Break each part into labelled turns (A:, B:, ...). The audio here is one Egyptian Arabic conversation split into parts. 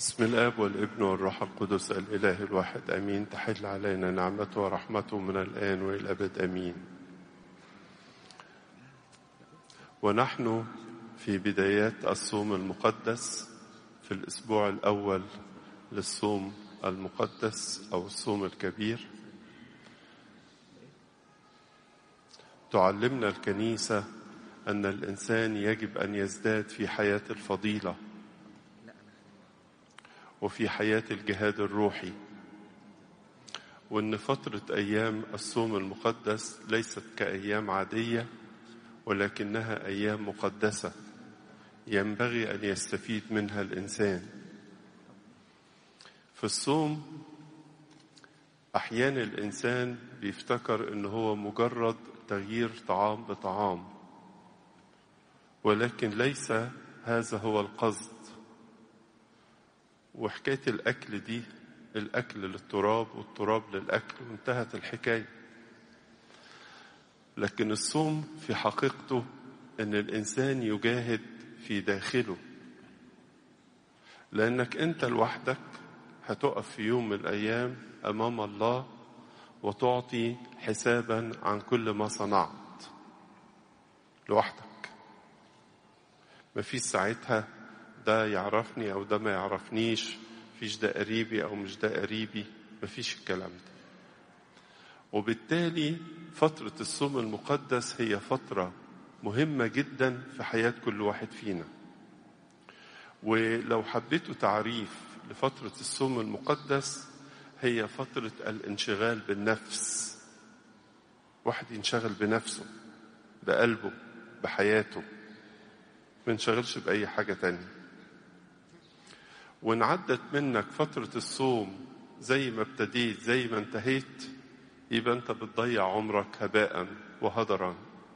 A: بسم الاب والابن والروح القدس الاله الواحد امين تحل علينا نعمته ورحمته من الان والى الابد امين ونحن في بدايات الصوم المقدس في الاسبوع الاول للصوم المقدس او الصوم الكبير تعلمنا الكنيسه ان الانسان يجب ان يزداد في حياه الفضيله وفي حياة الجهاد الروحي وإن فترة أيام الصوم المقدس ليست كأيام عادية ولكنها أيام مقدسة ينبغي أن يستفيد منها الإنسان في الصوم أحيانا الإنسان بيفتكر إن هو مجرد تغيير طعام بطعام ولكن ليس هذا هو القصد وحكاية الأكل دي الأكل للتراب والتراب للأكل وانتهت الحكاية لكن الصوم في حقيقته أن الإنسان يجاهد في داخله لأنك أنت لوحدك هتقف في يوم من الأيام أمام الله وتعطي حسابا عن كل ما صنعت لوحدك مفيش ساعتها ده يعرفني او ده ما يعرفنيش مفيش ده قريبي او مش ده قريبي مفيش الكلام ده وبالتالي فترة الصوم المقدس هي فترة مهمة جدا في حياة كل واحد فينا ولو حبيتوا تعريف لفترة الصوم المقدس هي فترة الانشغال بالنفس واحد ينشغل بنفسه بقلبه بحياته ما ينشغلش بأي حاجة تانية وإن عدت منك فترة الصوم زي ما ابتديت زي ما انتهيت يبقى أنت بتضيع عمرك هباء وهدرا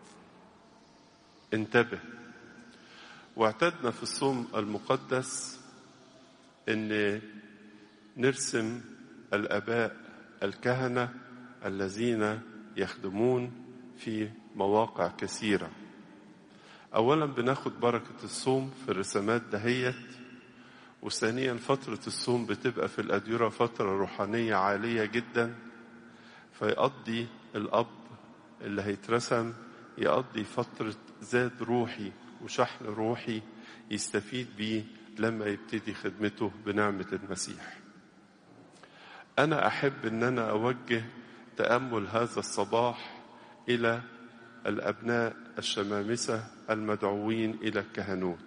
A: انتبه واعتدنا في الصوم المقدس ان نرسم الاباء الكهنه الذين يخدمون في مواقع كثيره اولا بناخد بركه الصوم في الرسمات دهيت وثانيا فترة الصوم بتبقى في الأديرة فترة روحانية عالية جدا فيقضي الأب اللي هيترسم يقضي فترة زاد روحي وشحن روحي يستفيد بيه لما يبتدي خدمته بنعمة المسيح أنا أحب أن أنا أوجه تأمل هذا الصباح إلى الأبناء الشمامسة المدعوين إلى الكهنوت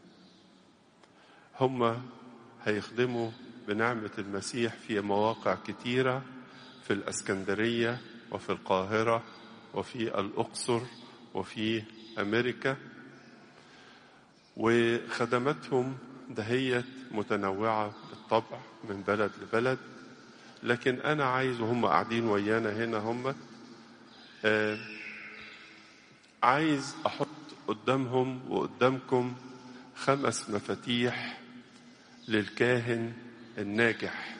A: هم هيخدموا بنعمة المسيح في مواقع كتيرة في الأسكندرية وفي القاهرة وفي الأقصر وفي أمريكا وخدماتهم دهيت متنوعة بالطبع من بلد لبلد لكن أنا عايز وهم قاعدين ويانا هنا هم آه عايز أحط قدامهم وقدامكم خمس مفاتيح للكاهن الناجح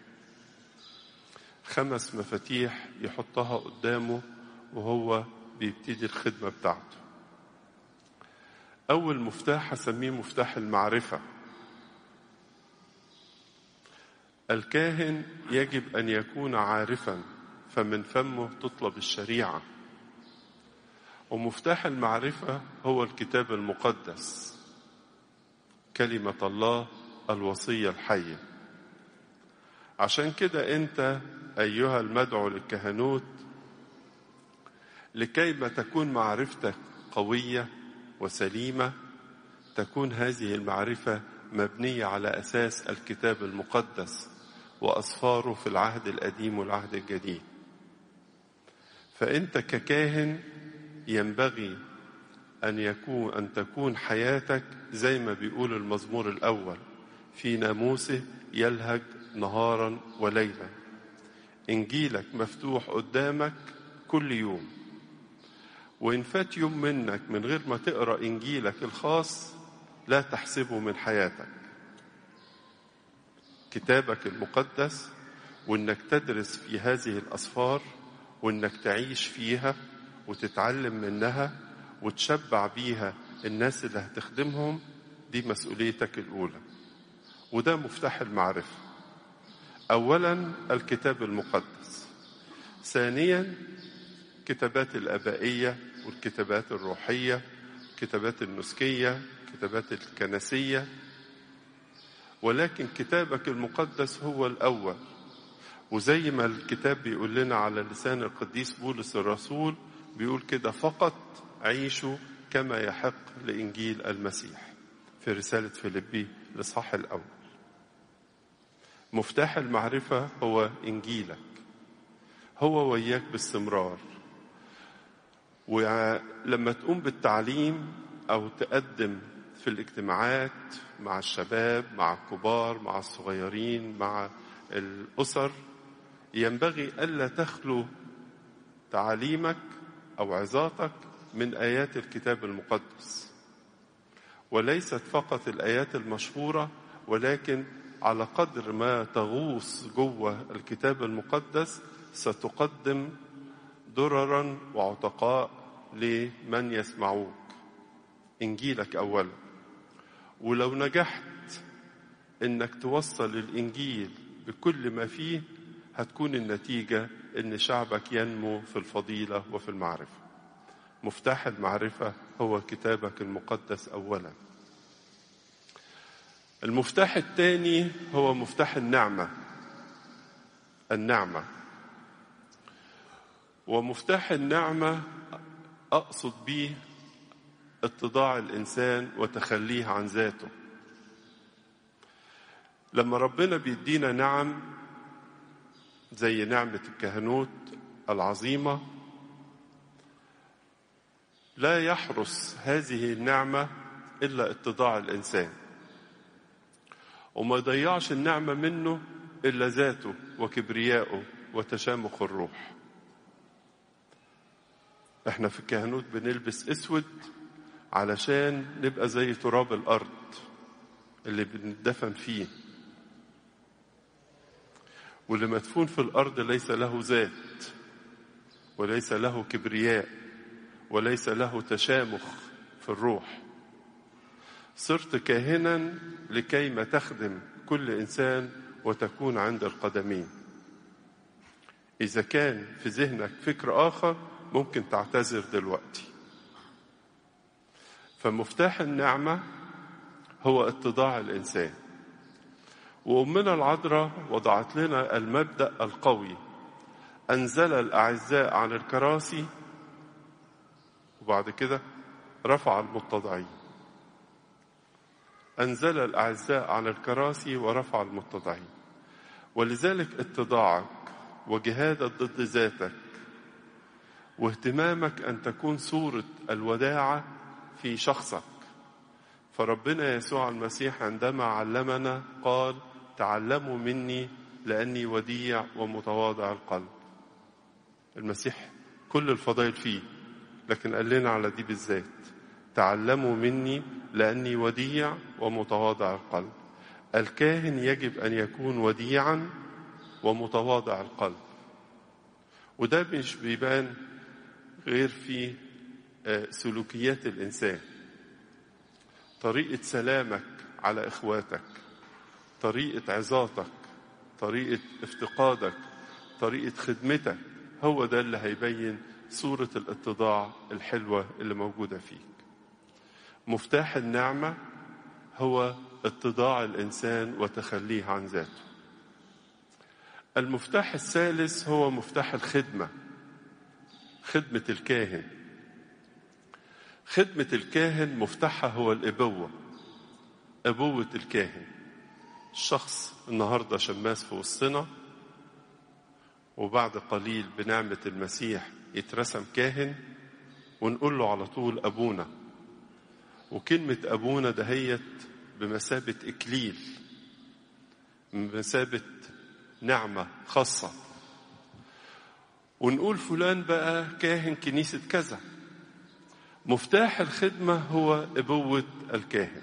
A: خمس مفاتيح يحطها قدامه وهو بيبتدي الخدمة بتاعته أول مفتاح هسميه مفتاح المعرفة الكاهن يجب أن يكون عارفا فمن فمه تطلب الشريعة ومفتاح المعرفة هو الكتاب المقدس كلمة الله الوصية الحية عشان كده أنت أيها المدعو للكهنوت لكي ما تكون معرفتك قوية وسليمة تكون هذه المعرفة مبنية على أساس الكتاب المقدس وأصفاره في العهد القديم والعهد الجديد فأنت ككاهن ينبغي أن يكون أن تكون حياتك زي ما بيقول المزمور الأول في ناموسه يلهج نهارا وليلا إنجيلك مفتوح قدامك كل يوم وإن فات يوم منك من غير ما تقرأ إنجيلك الخاص لا تحسبه من حياتك كتابك المقدس وإنك تدرس في هذه الأسفار وإنك تعيش فيها وتتعلم منها وتشبع بيها الناس اللي هتخدمهم دي مسؤوليتك الأولى وده مفتاح المعرفة أولا الكتاب المقدس ثانيا كتابات الأبائية والكتابات الروحية الكتابات النسكية الكتابات الكنسية ولكن كتابك المقدس هو الأول وزي ما الكتاب بيقول لنا على لسان القديس بولس الرسول بيقول كده فقط عيشوا كما يحق لإنجيل المسيح في رسالة فيليبي الإصحاح الأول مفتاح المعرفة هو إنجيلك هو وياك باستمرار ولما تقوم بالتعليم أو تقدم في الاجتماعات مع الشباب مع الكبار مع الصغيرين مع الأسر ينبغي ألا تخلو تعاليمك أو عظاتك من آيات الكتاب المقدس وليست فقط الآيات المشهورة ولكن على قدر ما تغوص جوه الكتاب المقدس ستقدم دررا وعتقاء لمن يسمعوك انجيلك اولا ولو نجحت انك توصل الانجيل بكل ما فيه هتكون النتيجه ان شعبك ينمو في الفضيله وفي المعرفه مفتاح المعرفه هو كتابك المقدس اولا المفتاح الثاني هو مفتاح النعمه النعمه ومفتاح النعمه اقصد به اتضاع الانسان وتخليه عن ذاته لما ربنا بيدينا نعم زي نعمه الكهنوت العظيمه لا يحرس هذه النعمه الا اتضاع الانسان وما يضيعش النعمه منه الا ذاته وكبرياءه وتشامخ الروح احنا في الكهنوت بنلبس اسود علشان نبقى زي تراب الارض اللي بندفن فيه واللي مدفون في الارض ليس له ذات وليس له كبرياء وليس له تشامخ في الروح صرت كاهنا لكيما تخدم كل انسان وتكون عند القدمين اذا كان في ذهنك فكر اخر ممكن تعتذر دلوقتي فمفتاح النعمه هو اتضاع الانسان وامنا العذراء وضعت لنا المبدا القوي انزل الاعزاء عن الكراسي وبعد كده رفع المتضعين انزل الاعزاء عن الكراسي ورفع المتضعين ولذلك اتضاعك وجهادك ضد ذاتك واهتمامك ان تكون صوره الوداعه في شخصك فربنا يسوع المسيح عندما علمنا قال تعلموا مني لاني وديع ومتواضع القلب المسيح كل الفضائل فيه لكن قال لنا على دي بالذات تعلموا مني لاني وديع ومتواضع القلب الكاهن يجب ان يكون وديعا ومتواضع القلب وده مش بيبان غير في سلوكيات الانسان طريقه سلامك على اخواتك طريقه عظاتك طريقه افتقادك طريقه خدمتك هو ده اللي هيبين صوره الاتضاع الحلوه اللي موجوده فيك مفتاح النعمه هو اتضاع الانسان وتخليه عن ذاته المفتاح الثالث هو مفتاح الخدمه خدمه الكاهن خدمه الكاهن مفتاحها هو الابوه ابوه الكاهن الشخص النهارده شماس في وسطنا وبعد قليل بنعمه المسيح يترسم كاهن ونقول له على طول ابونا وكلمه ابونا دهيت بمثابه اكليل بمثابه نعمه خاصه ونقول فلان بقى كاهن كنيسه كذا مفتاح الخدمه هو ابوه الكاهن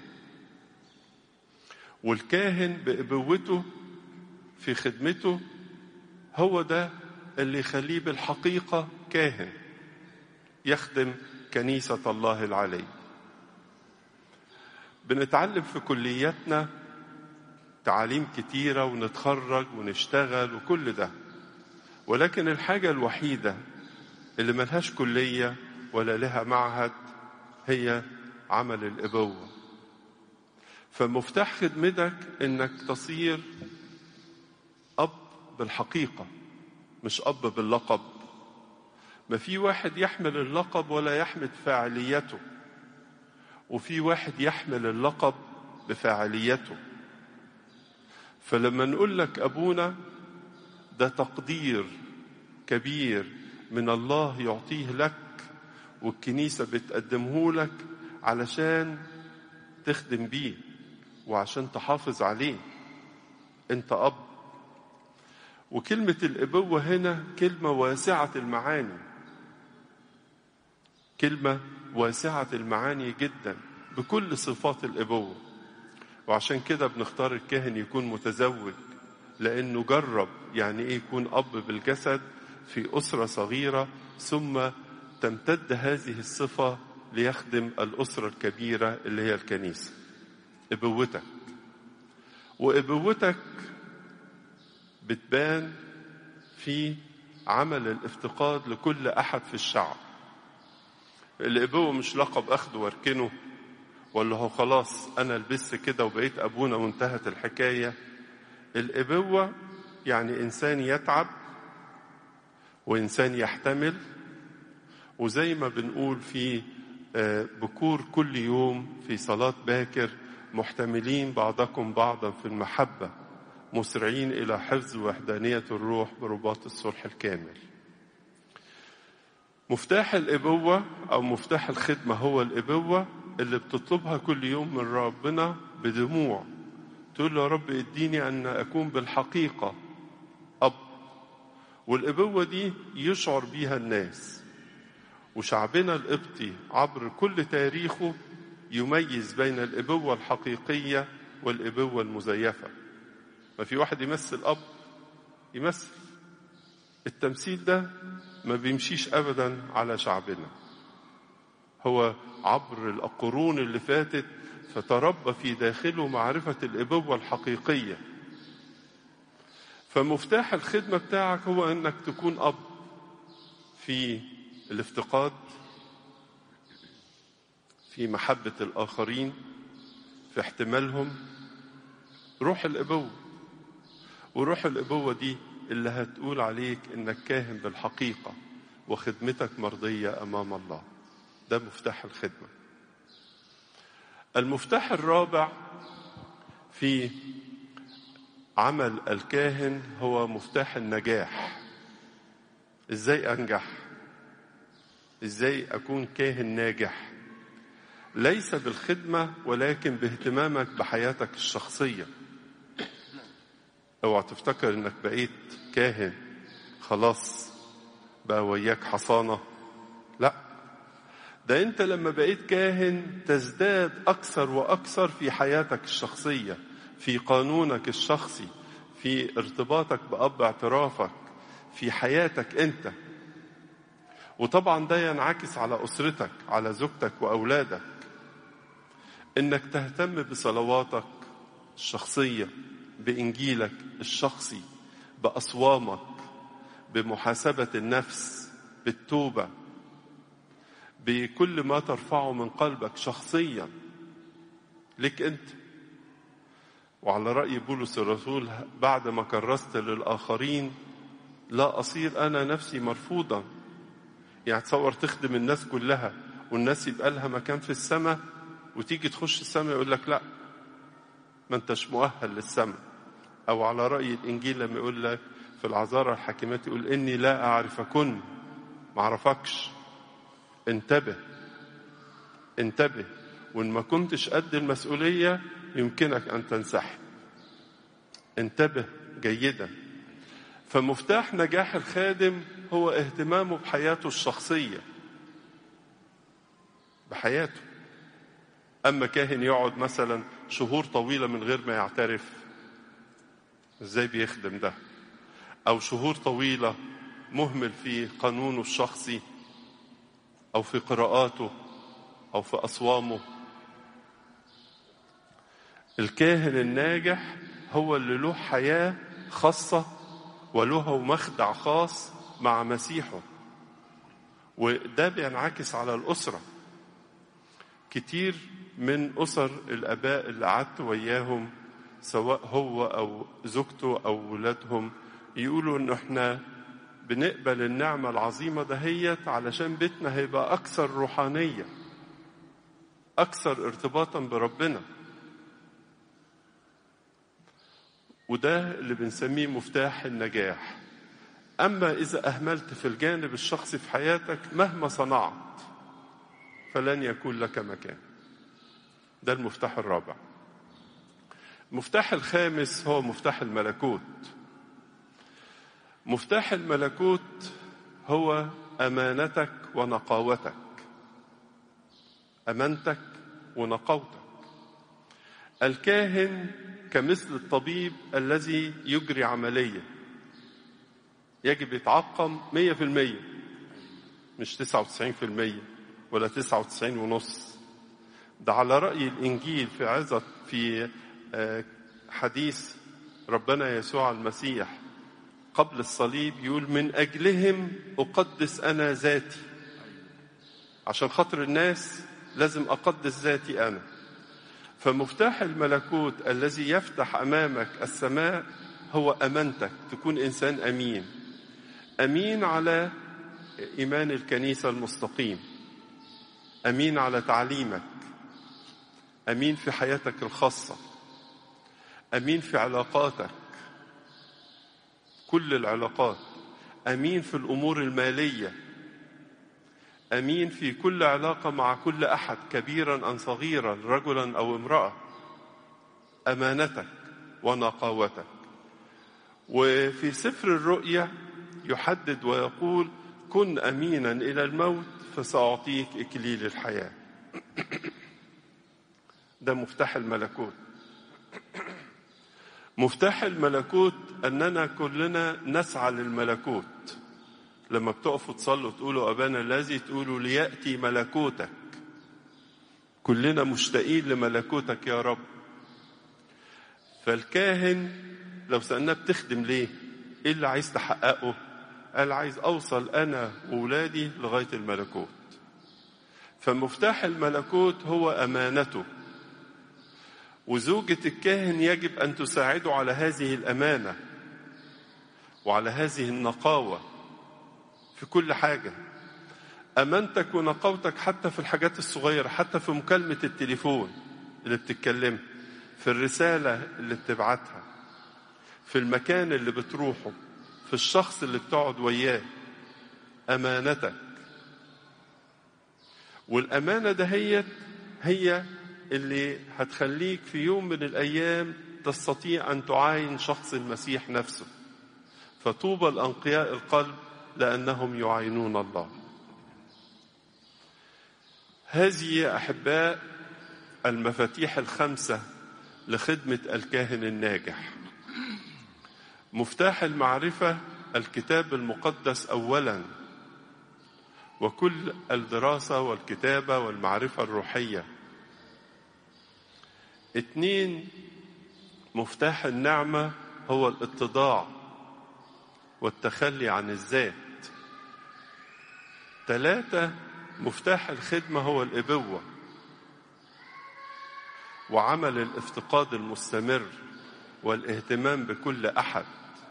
A: والكاهن بابوته في خدمته هو ده اللي يخليه بالحقيقه كاهن يخدم كنيسه الله العلي بنتعلم في كلياتنا تعاليم كتيرة ونتخرج ونشتغل وكل ده ولكن الحاجة الوحيدة اللي ملهاش كلية ولا لها معهد هي عمل الإبوة فمفتاح خدمتك إنك تصير أب بالحقيقة مش أب باللقب ما في واحد يحمل اللقب ولا يحمل فاعليته وفي واحد يحمل اللقب بفاعليته فلما نقول لك أبونا ده تقدير كبير من الله يعطيه لك والكنيسة بتقدمه لك علشان تخدم بيه وعشان تحافظ عليه انت أب وكلمة الإبوة هنا كلمة واسعة المعاني كلمة واسعة المعاني جدا بكل صفات الإبوة وعشان كده بنختار الكاهن يكون متزوج لأنه جرب يعني إيه يكون أب بالجسد في أسرة صغيرة ثم تمتد هذه الصفة ليخدم الأسرة الكبيرة اللي هي الكنيسة إبوتك وإبوتك بتبان في عمل الافتقاد لكل أحد في الشعب الإبوة مش لقب أخده واركنه ولا هو خلاص أنا لبست كده وبقيت أبونا وانتهت الحكاية الإبوة يعني إنسان يتعب وإنسان يحتمل وزي ما بنقول في بكور كل يوم في صلاة باكر محتملين بعضكم بعضا في المحبة مسرعين إلى حفظ وحدانية الروح برباط الصلح الكامل مفتاح الإبوة أو مفتاح الخدمة هو الإبوة اللي بتطلبها كل يوم من ربنا بدموع تقول له يا رب اديني أن أكون بالحقيقة أب والإبوة دي يشعر بيها الناس وشعبنا القبطي عبر كل تاريخه يميز بين الإبوة الحقيقية والإبوة المزيفة ما في واحد يمثل أب يمثل التمثيل ده ما بيمشيش أبدا على شعبنا هو عبر القرون اللي فاتت فتربى في داخله معرفة الإبوة الحقيقية فمفتاح الخدمة بتاعك هو أنك تكون أب في الافتقاد في محبة الآخرين في احتمالهم روح الإبوة وروح الإبوة دي اللي هتقول عليك إنك كاهن بالحقيقة وخدمتك مرضية أمام الله ده مفتاح الخدمة المفتاح الرابع في عمل الكاهن هو مفتاح النجاح ازاي انجح ازاي اكون كاهن ناجح ليس بالخدمه ولكن باهتمامك بحياتك الشخصيه اوعى تفتكر انك بقيت كاهن خلاص بقى وياك حصانه لا ده انت لما بقيت كاهن تزداد اكثر واكثر في حياتك الشخصيه في قانونك الشخصي في ارتباطك باب اعترافك في حياتك انت وطبعا ده ينعكس على اسرتك على زوجتك واولادك انك تهتم بصلواتك الشخصيه بانجيلك الشخصي باصوامك بمحاسبه النفس بالتوبه بكل ما ترفعه من قلبك شخصيا لك انت وعلى رأي بولس الرسول بعد ما كرست للآخرين لا أصير أنا نفسي مرفوضا يعني تصور تخدم الناس كلها والناس يبقى لها مكان في السماء وتيجي تخش السماء يقول لك لا ما انتش مؤهل للسماء أو على رأي الإنجيل لما يقول لك في العذارى الحاكمات يقول إني لا أعرفكن ما أعرفكش انتبه انتبه وإن ما كنتش قد المسؤولية يمكنك أن تنسحب انتبه جيدا فمفتاح نجاح الخادم هو اهتمامه بحياته الشخصية بحياته أما كاهن يقعد مثلا شهور طويلة من غير ما يعترف ازاي بيخدم ده أو شهور طويلة مهمل في قانونه الشخصي أو في قراءاته أو في أصوامه الكاهن الناجح هو اللي له حياة خاصة وله مخدع خاص مع مسيحه وده بينعكس على الأسرة كتير من أسر الآباء اللي قعدت وياهم سواء هو أو زوجته أو ولادهم يقولوا إن إحنا بنقبل النعمة العظيمة دهيت علشان بيتنا هيبقى أكثر روحانية أكثر ارتباطا بربنا وده اللي بنسميه مفتاح النجاح أما إذا أهملت في الجانب الشخصي في حياتك مهما صنعت فلن يكون لك مكان ده المفتاح الرابع المفتاح الخامس هو مفتاح الملكوت مفتاح الملكوت هو امانتك ونقاوتك امانتك ونقاوتك الكاهن كمثل الطبيب الذي يجري عمليه يجب يتعقم مية في المية مش تسعة وتسعين في المية ولا تسعة وتسعين ونص ده على رأي الإنجيل في عظة في حديث ربنا يسوع المسيح قبل الصليب يقول من أجلهم أقدس أنا ذاتي عشان خاطر الناس لازم أقدس ذاتي أنا فمفتاح الملكوت الذي يفتح أمامك السماء هو أمانتك تكون إنسان أمين أمين على إيمان الكنيسة المستقيم أمين على تعليمك أمين في حياتك الخاصة أمين في علاقاتك كل العلاقات أمين في الأمور المالية أمين في كل علاقة مع كل أحد كبيرا أم صغيرا رجلا أو امرأة أمانتك ونقاوتك وفي سفر الرؤيا يحدد ويقول كن أمينا إلى الموت فسأعطيك إكليل الحياة ده مفتاح الملكوت مفتاح الملكوت أننا كلنا نسعى للملكوت لما بتقفوا تصلوا تقولوا أبانا الذي تقولوا ليأتي ملكوتك كلنا مشتاقين لملكوتك يا رب فالكاهن لو سألناه بتخدم ليه ايه اللي عايز تحققه قال عايز اوصل انا واولادي لغايه الملكوت فمفتاح الملكوت هو امانته وزوجة الكاهن يجب أن تساعده على هذه الأمانة وعلى هذه النقاوة في كل حاجة أمانتك ونقاوتك حتى في الحاجات الصغيرة حتى في مكالمة التليفون اللي بتتكلمها في الرسالة اللي بتبعتها في المكان اللي بتروحه في الشخص اللي بتقعد وياه أمانتك والأمانة دهيت هي اللي هتخليك في يوم من الأيام تستطيع أن تعاين شخص المسيح نفسه فطوبى الأنقياء القلب لأنهم يعاينون الله هذه أحباء المفاتيح الخمسة لخدمة الكاهن الناجح مفتاح المعرفة الكتاب المقدس أولا وكل الدراسة والكتابة والمعرفة الروحية اتنين مفتاح النعمة هو الاتضاع والتخلي عن الذات ثلاثة مفتاح الخدمة هو الإبوة وعمل الافتقاد المستمر والاهتمام بكل أحد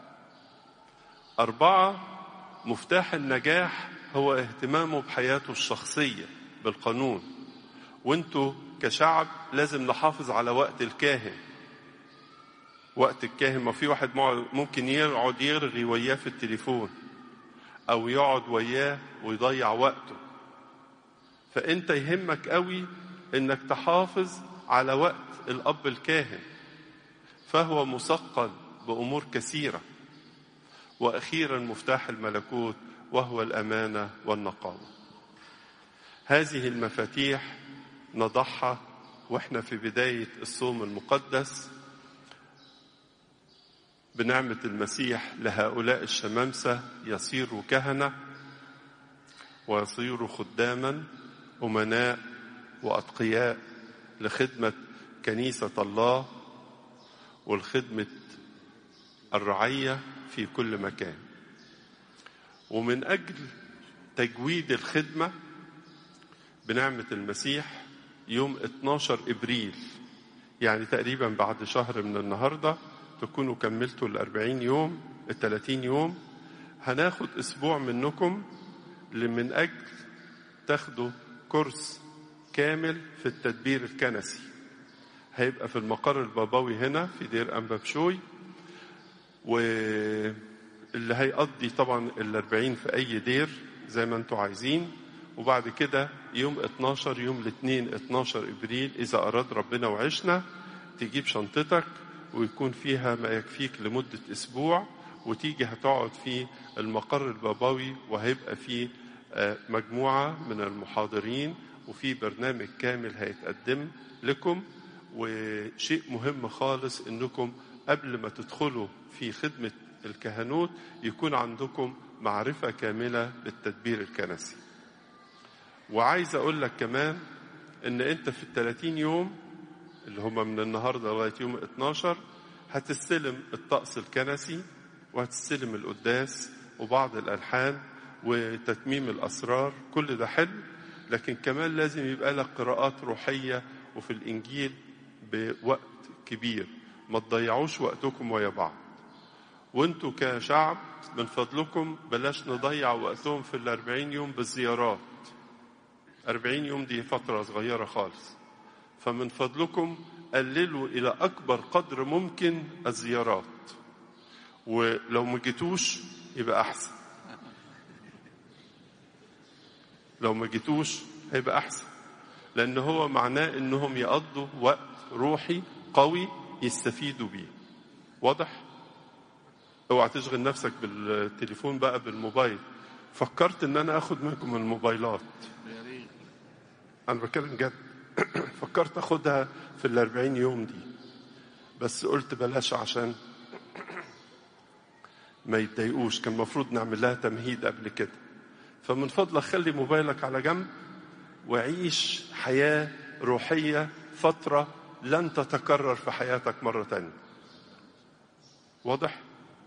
A: أربعة مفتاح النجاح هو اهتمامه بحياته الشخصية بالقانون وانتوا كشعب لازم نحافظ على وقت الكاهن وقت الكاهن ما في واحد ممكن يقعد يرغي وياه في التليفون او يقعد وياه ويضيع وقته فانت يهمك قوي انك تحافظ على وقت الاب الكاهن فهو مثقل بامور كثيره واخيرا مفتاح الملكوت وهو الامانه والنقاوه هذه المفاتيح نضعها واحنا في بدايه الصوم المقدس بنعمه المسيح لهؤلاء الشمامسه يصيروا كهنه ويصيروا خداما امناء واتقياء لخدمه كنيسه الله والخدمة الرعية في كل مكان ومن أجل تجويد الخدمة بنعمة المسيح يوم 12 إبريل يعني تقريبا بعد شهر من النهاردة تكونوا كملتوا الأربعين يوم الثلاثين يوم هناخد أسبوع منكم من أجل تاخدوا كورس كامل في التدبير الكنسي هيبقى في المقر البابوي هنا في دير أنبا بشوي واللي هيقضي طبعا الأربعين في أي دير زي ما انتوا عايزين وبعد كده يوم 12 يوم الاثنين 12 ابريل اذا اراد ربنا وعشنا تجيب شنطتك ويكون فيها ما يكفيك لمده اسبوع وتيجي هتقعد في المقر البابوي وهيبقى فيه مجموعه من المحاضرين وفي برنامج كامل هيتقدم لكم وشيء مهم خالص انكم قبل ما تدخلوا في خدمه الكهنوت يكون عندكم معرفه كامله بالتدبير الكنسي وعايز اقول لك كمان ان انت في الثلاثين يوم اللي هم من النهارده لغايه يوم 12 هتستلم الطقس الكنسي وهتستلم القداس وبعض الالحان وتتميم الاسرار كل ده حلو لكن كمان لازم يبقى لك قراءات روحيه وفي الانجيل بوقت كبير ما تضيعوش وقتكم ويا بعض وانتوا كشعب من فضلكم بلاش نضيع وقتهم في الأربعين يوم بالزيارات أربعين يوم دي فترة صغيرة خالص فمن فضلكم قللوا إلى أكبر قدر ممكن الزيارات ولو ما جيتوش يبقى أحسن لو ما جيتوش هيبقى أحسن لأن هو معناه إنهم يقضوا وقت روحي قوي يستفيدوا بيه واضح؟ اوعى تشغل نفسك بالتليفون بقى بالموبايل فكرت ان انا اخد منكم الموبايلات انا بتكلم جد فكرت اخدها في الاربعين يوم دي بس قلت بلاش عشان ما يتضايقوش كان المفروض نعمل لها تمهيد قبل كده فمن فضلك خلي موبايلك على جنب وعيش حياة روحية فترة لن تتكرر في حياتك مرة تانية واضح؟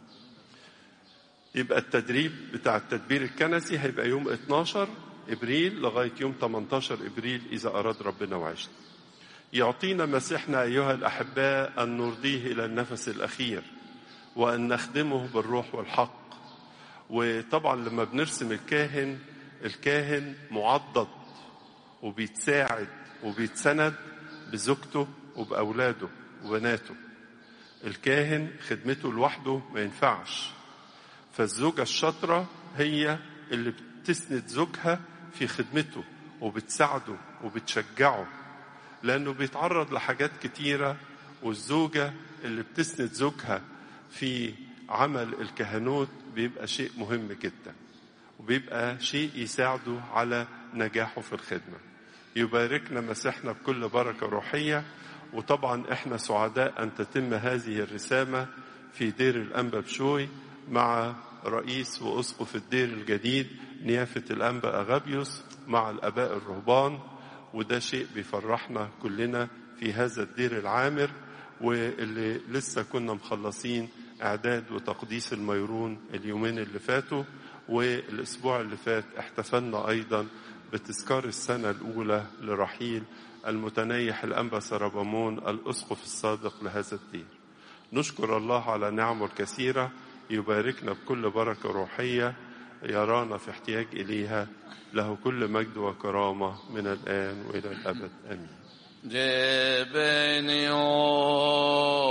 A: يبقى التدريب بتاع التدبير الكنسي هيبقى يوم 12 ابريل لغايه يوم 18 ابريل اذا اراد ربنا وعشنا. يعطينا مسيحنا ايها الاحباء ان نرضيه الى النفس الاخير وان نخدمه بالروح والحق. وطبعا لما بنرسم الكاهن الكاهن معضد وبيتساعد وبيتسند بزوجته وباولاده وبناته. الكاهن خدمته لوحده ما ينفعش. فالزوجة الشاطرة هي اللي بتسند زوجها في خدمته وبتساعده وبتشجعه لأنه بيتعرض لحاجات كتيرة والزوجة اللي بتسند زوجها في عمل الكهنوت بيبقى شيء مهم جدا وبيبقى شيء يساعده على نجاحه في الخدمة يباركنا مسيحنا بكل بركة روحية وطبعا احنا سعداء أن تتم هذه الرسامة في دير الأنبا بشوي مع رئيس وأسقف الدير الجديد نيافة الأنبا أغابيوس مع الآباء الرهبان وده شيء بيفرحنا كلنا في هذا الدير العامر واللي لسه كنا مخلصين إعداد وتقديس الميرون اليومين اللي فاتوا والأسبوع اللي فات احتفلنا أيضا بتذكار السنة الأولى لرحيل المتنيح الأنبا سربامون الأسقف السابق لهذا الدير نشكر الله على نعمه الكثيرة يباركنا بكل بركة روحية يرانا في احتياج إليها له كل مجد وكرامة من الآن وإلى الأبد آمين
B: جبني